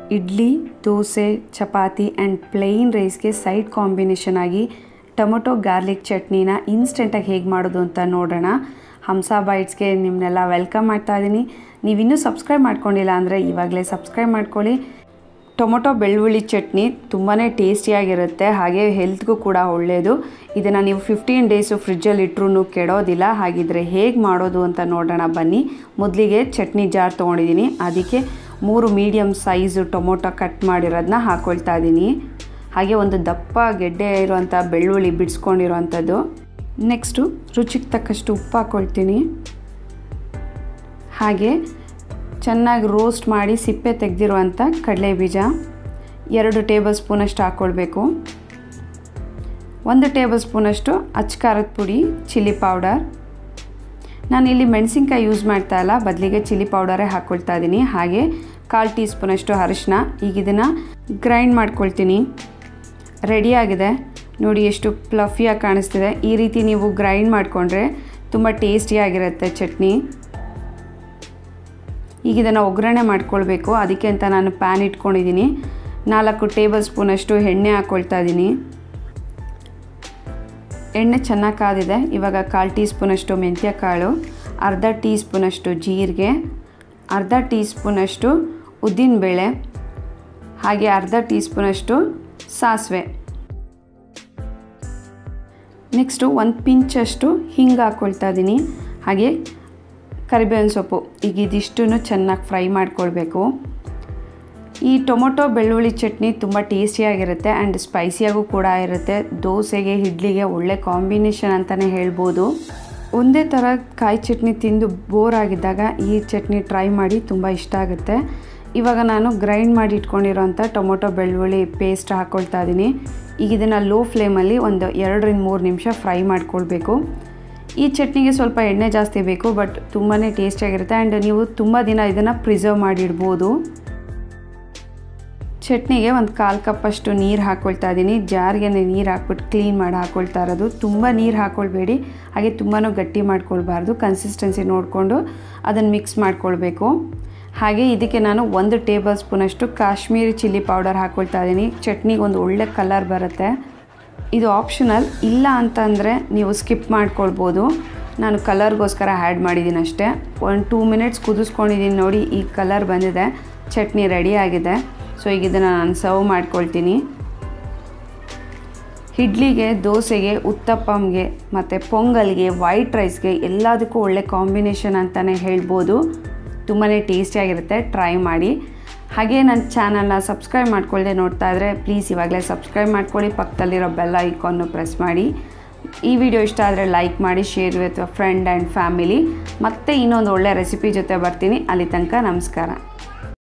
idli dosa chapati and plain ರೈಸ್ಗೆ side combination ಆಗಿ tomato garlic ಚಟ್ನಿನ ಇನ್ಸ್ಟೆಂಟಾಗಿ ಹೇಗೆ ಮಾಡೋದು ಅಂತ ನೋಡೋಣ ಹಂಸ ಬೈಟ್ಸ್ಗೆ ನಿಮ್ಮನ್ನೆಲ್ಲ ವೆಲ್ಕಮ್ ಮಾಡ್ತಾ ಇದ್ದೀನಿ ನೀವಿನ್ನೂ ಸಬ್ಸ್ಕ್ರೈಬ್ ಮಾಡ್ಕೊಂಡಿಲ್ಲ ಅಂದರೆ ಇವಾಗಲೇ ಸಬ್ಸ್ಕ್ರೈಬ್ ಮಾಡ್ಕೊಳ್ಳಿ ಟೊಮೊಟೊ ಬೆಳ್ಳುಳ್ಳಿ ಚಟ್ನಿ ತುಂಬಾ ಟೇಸ್ಟಿಯಾಗಿರುತ್ತೆ ಹಾಗೆ ಹೆಲ್ತ್ಗೂ ಕೂಡ ಒಳ್ಳೆಯದು ಇದನ್ನು ನೀವು ಫಿಫ್ಟೀನ್ ಡೇಸು ಫ್ರಿಜ್ಜಲ್ಲಿ ಇಟ್ಟರು ಕೆಡೋದಿಲ್ಲ ಹಾಗಿದ್ರೆ ಹೇಗೆ ಮಾಡೋದು ಅಂತ ನೋಡೋಣ ಬನ್ನಿ ಮೊದಲಿಗೆ ಚಟ್ನಿ ಜಾರ್ ತೊಗೊಂಡಿದ್ದೀನಿ ಅದಕ್ಕೆ ಮೂರು ಮೀಡಿಯಮ್ ಸೈಜು ಟೊಮೊಟೊ ಕಟ್ ಮಾಡಿರೋದನ್ನ ಹಾಕ್ಕೊಳ್ತಾ ಇದ್ದೀನಿ ಹಾಗೆ ಒಂದು ದಪ್ಪ ಗೆಡ್ಡೆ ಇರುವಂಥ ಬೆಳ್ಳುಳ್ಳಿ ಬಿಡಿಸ್ಕೊಂಡಿರೋವಂಥದ್ದು ನೆಕ್ಸ್ಟು ರುಚಿಗೆ ತಕ್ಕಷ್ಟು ಉಪ್ಪು ಹಾಕ್ಕೊಳ್ತೀನಿ ಹಾಗೆ ಚೆನ್ನಾಗಿ ರೋಸ್ಟ್ ಮಾಡಿ ಸಿಪ್ಪೆ ತೆಗೆದಿರುವಂಥ ಕಡಲೆ ಬೀಜ ಎರಡು ಟೇಬಲ್ ಸ್ಪೂನಷ್ಟು ಹಾಕ್ಕೊಳ್ಬೇಕು ಒಂದು ಟೇಬಲ್ ಸ್ಪೂನಷ್ಟು ಅಚ್ಕಾರದ ಪುಡಿ ಚಿಲ್ಲಿ ಪೌಡರ್ ನಾನಿಲ್ಲಿ ಮೆಣಸಿನ್ಕಾಯಿ ಯೂಸ್ ಮಾಡ್ತಾ ಇಲ್ಲ ಬದಲಿಗೆ ಚಿಲ್ಲಿ ಪೌಡರೇ ಹಾಕ್ಕೊಳ್ತಾ ಇದ್ದೀನಿ ಹಾಗೆ ಕಾಲು ಟೀ ಸ್ಪೂನಷ್ಟು ಅರಿಶಿನ ಈಗ ಇದನ್ನು ಗ್ರೈಂಡ್ ಮಾಡ್ಕೊಳ್ತೀನಿ ರೆಡಿಯಾಗಿದೆ ನೋಡಿ ಎಷ್ಟು ಪ್ಲಫಿಯಾಗಿ ಕಾಣಿಸ್ತಿದೆ ಈ ರೀತಿ ನೀವು ಗ್ರೈಂಡ್ ಮಾಡಿಕೊಂಡ್ರೆ ತುಂಬ ಟೇಸ್ಟಿಯಾಗಿರುತ್ತೆ ಚಟ್ನಿ ಈಗ ಇದನ್ನು ಒಗ್ಗರಣೆ ಮಾಡ್ಕೊಳ್ಬೇಕು ಅದಕ್ಕೆ ಅಂತ ನಾನು ಪ್ಯಾನ್ ಇಟ್ಕೊಂಡಿದ್ದೀನಿ ನಾಲ್ಕು ಟೇಬಲ್ ಸ್ಪೂನಷ್ಟು ಎಣ್ಣೆ ಹಾಕ್ಕೊಳ್ತಾ ಇದ್ದೀನಿ ಎಣ್ಣೆ ಚೆನ್ನಾಗಿ ಕಾದಿದೆ ಇವಾಗ ಕಾಲು ಟೀ ಸ್ಪೂನಷ್ಟು ಮೆಂತ್ಯ ಕಾಳು ಅರ್ಧ ಟೀ ಸ್ಪೂನಷ್ಟು ಜೀರಿಗೆ ಅರ್ಧ ಟೀ ಸ್ಪೂನಷ್ಟು ಉದ್ದಿನಬೇಳೆ ಹಾಗೆ ಅರ್ಧ ಟೀ ಸ್ಪೂನಷ್ಟು ಸಾಸಿವೆ ನೆಕ್ಸ್ಟು ಒಂದು ಪಿಂಚಷ್ಟು ಹಿಂಗೆ ಹಾಕ್ಕೊಳ್ತಾ ಇದ್ದೀನಿ ಹಾಗೆ ಕರಿಬೇವಿನ ಸೊಪ್ಪು ಈಗ ಇದಿಷ್ಟು ಚೆನ್ನಾಗಿ ಫ್ರೈ ಮಾಡ್ಕೊಳ್ಬೇಕು ಈ ಟೊಮೊಟೊ ಬೆಳ್ಳುಳ್ಳಿ ಚಟ್ನಿ ತುಂಬ ಟೇಸ್ಟಿಯಾಗಿರುತ್ತೆ ಆ್ಯಂಡ್ ಸ್ಪೈಸಿಯಾಗೂ ಕೂಡ ಇರುತ್ತೆ ದೋಸೆಗೆ ಇಡ್ಲಿಗೆ ಒಳ್ಳೆ ಕಾಂಬಿನೇಷನ್ ಅಂತಲೇ ಹೇಳ್ಬೋದು ಒಂದೇ ಥರ ಕಾಯಿ ಚಟ್ನಿ ತಿಂದು ಬೋರ್ ಆಗಿದ್ದಾಗ ಈ ಚಟ್ನಿ ಟ್ರೈ ಮಾಡಿ ತುಂಬ ಇಷ್ಟ ಆಗುತ್ತೆ ಇವಾಗ ನಾನು ಗ್ರೈಂಡ್ ಮಾಡಿ ಇಟ್ಕೊಂಡಿರೋಂಥ ಟೊಮೊಟೊ ಬೆಳ್ಳುಳ್ಳಿ ಪೇಸ್ಟ್ ಹಾಕ್ಕೊಳ್ತಾ ಇದ್ದೀನಿ ಈಗ ಇದನ್ನು ಲೋ ಫ್ಲೇಮಲ್ಲಿ ಒಂದು ಎರಡರಿಂದ ಮೂರು ನಿಮಿಷ ಫ್ರೈ ಮಾಡ್ಕೊಳ್ಬೇಕು ಈ ಚಟ್ನಿಗೆ ಸ್ವಲ್ಪ ಎಣ್ಣೆ ಜಾಸ್ತಿ ಬೇಕು ಬಟ್ ತುಂಬಾ ಟೇಸ್ಟಿಯಾಗಿರುತ್ತೆ ಆ್ಯಂಡ್ ನೀವು ತುಂಬ ದಿನ ಇದನ್ನು ಪ್ರಿಸರ್ವ್ ಮಾಡಿಡ್ಬೋದು ಚಟ್ನಿಗೆ ಒಂದು ಕಾಲು ಕಪ್ಪಷ್ಟು ನೀರು ಹಾಕ್ಕೊಳ್ತಾ ಇದ್ದೀನಿ ಜಾರ್ಗೆ ನೀರು ಹಾಕ್ಬಿಟ್ಟು ಕ್ಲೀನ್ ಮಾಡಿ ಹಾಕ್ಕೊಳ್ತಾ ಇರೋದು ತುಂಬ ನೀರು ಹಾಕ್ಕೊಳ್ಬೇಡಿ ಹಾಗೆ ತುಂಬಾ ಗಟ್ಟಿ ಮಾಡ್ಕೊಳ್ಬಾರ್ದು ಕನ್ಸಿಸ್ಟೆನ್ಸಿ ನೋಡಿಕೊಂಡು ಅದನ್ನು ಮಿಕ್ಸ್ ಮಾಡ್ಕೊಳ್ಬೇಕು ಹಾಗೆ ಇದಕ್ಕೆ ನಾನು ಒಂದು ಟೇಬಲ್ ಸ್ಪೂನಷ್ಟು ಕಾಶ್ಮೀರಿ ಚಿಲ್ಲಿ ಪೌಡರ್ ಹಾಕ್ಕೊಳ್ತಾ ಇದ್ದೀನಿ ಚಟ್ನಿಗೆ ಒಂದು ಒಳ್ಳೆ ಕಲರ್ ಬರುತ್ತೆ ಇದು ಆಪ್ಷನಲ್ ಇಲ್ಲ ಅಂತಂದರೆ ನೀವು ಸ್ಕಿಪ್ ಮಾಡ್ಕೊಳ್ಬೋದು ನಾನು ಕಲರ್ಗೋಸ್ಕರ ಆ್ಯಡ್ ಮಾಡಿದ್ದೀನಿ ಅಷ್ಟೇ ಒಂದು ಟೂ ಮಿನಿಟ್ಸ್ ಕುದಿಸ್ಕೊಂಡಿದ್ದೀನಿ ನೋಡಿ ಈ ಕಲರ್ ಬಂದಿದೆ ಚಟ್ನಿ ರೆಡಿ ಆಗಿದೆ ಸೊ ಈಗ ಇದನ್ನು ನಾನು ಸರ್ವ್ ಮಾಡ್ಕೊಳ್ತೀನಿ ಇಡ್ಲಿಗೆ ದೋಸೆಗೆ ಉತ್ತಪ್ಪಂಗೆ ಮತ್ತು ಪೊಂಗಲ್ಗೆ ವೈಟ್ ರೈಸ್ಗೆ ಎಲ್ಲದಕ್ಕೂ ಒಳ್ಳೆ ಕಾಂಬಿನೇಷನ್ ಅಂತಲೇ ಹೇಳ್ಬೋದು ತುಂಬಾ ಟೇಸ್ಟಿಯಾಗಿರುತ್ತೆ ಟ್ರೈ ಮಾಡಿ ಹಾಗೆ ನನ್ನ ಚಾನಲ್ನ ಸಬ್ಸ್ಕ್ರೈಬ್ ಮಾಡ್ಕೊಳ್ಳದೆ ನೋಡ್ತಾ ಇದ್ದರೆ ಪ್ಲೀಸ್ ಇವಾಗಲೇ ಸಬ್ಸ್ಕ್ರೈಬ್ ಮಾಡ್ಕೊಳ್ಳಿ ಪಕ್ಕದಲ್ಲಿರೋ ಬೆಲ್ ಐಕಾನ್ನು ಪ್ರೆಸ್ ಮಾಡಿ ಈ ವಿಡಿಯೋ ಇಷ್ಟ ಆದರೆ ಲೈಕ್ ಮಾಡಿ share with friend and family ಮತ್ತೆ ಇನ್ನೊಂದು ಒಳ್ಳೆ ರೆಸಿಪಿ ಜೊತೆ ಬರ್ತೀನಿ ಅಲ್ಲಿ ತನಕ ನಮಸ್ಕಾರ